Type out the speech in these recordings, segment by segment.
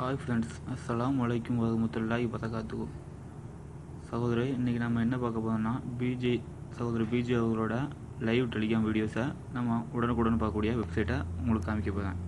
hi friends அஸ்ஸலாமு அலைக்கும் வரமத்துல்லாஹி வரகாத்துஹு சகோதரி இன்றைக்கி நம்ம என்ன பார்க்க போகிறோம்னா பிஜே சகோதரி பிஜே அவர்களோட லைவ் டெலிகாம் வீடியோஸை நம்ம உடனுக்குடன் பார்க்கக்கூடிய வெப்சைட்டை உங்களுக்கு காமிக்க போகிறேன்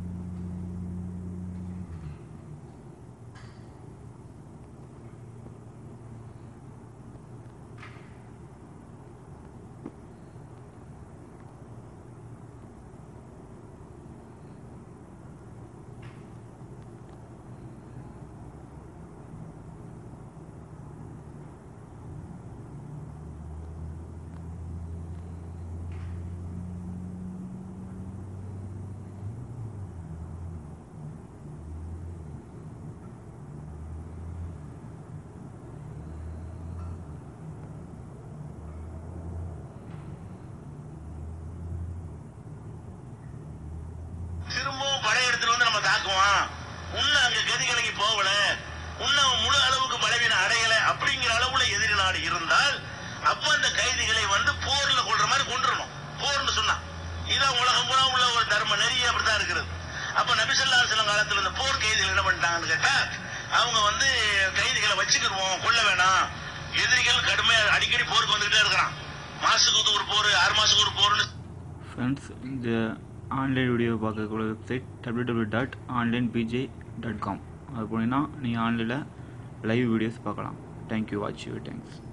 திரும்பவும் படையெடுத்துட்டு வந்து நம்ம தாக்குவான் உன்ன அங்க கதி கலங்கி போகல உன்ன அவன் முழு அளவுக்கு பலவீனம் அடையல அப்படிங்கிற அளவுல எதிரி நாடு இருந்தால் அப்ப அந்த கைதிகளை வந்து போர்ல கொள்ற மாதிரி கொண்டுறணும் போர்னு சொன்னா இதான் உலகம் பூரா உள்ள ஒரு தர்ம நெறி அப்படித்தான் இருக்கிறது அப்ப நபிசல்லா சிலம் காலத்துல இந்த போர் கைதிகள் என்ன பண்ணிட்டாங்கன்னு கேட்டா அவங்க வந்து கைதிகளை வச்சுக்கிடுவோம் கொல்ல வேணாம் எதிரிகள் கடுமையா அடிக்கடி போருக்கு வந்துகிட்டே இருக்கிறான் மாசத்துக்கு ஒரு போர் ஆறு மாசத்துக்கு ஒரு போர்னு ஃப்ரெண்ட்ஸ் இந்த ஆன்லைன் வீடியோ பார்க்கக்கூடிய website W W dot online PJ dot com அது போனீங்கன்னா நீங்கள் ஆன்லைனில் லைவ் வீடியோஸ் பார்க்கலாம் தேங்க்யூ வாட்ச் யூ தேங்க்ஸ்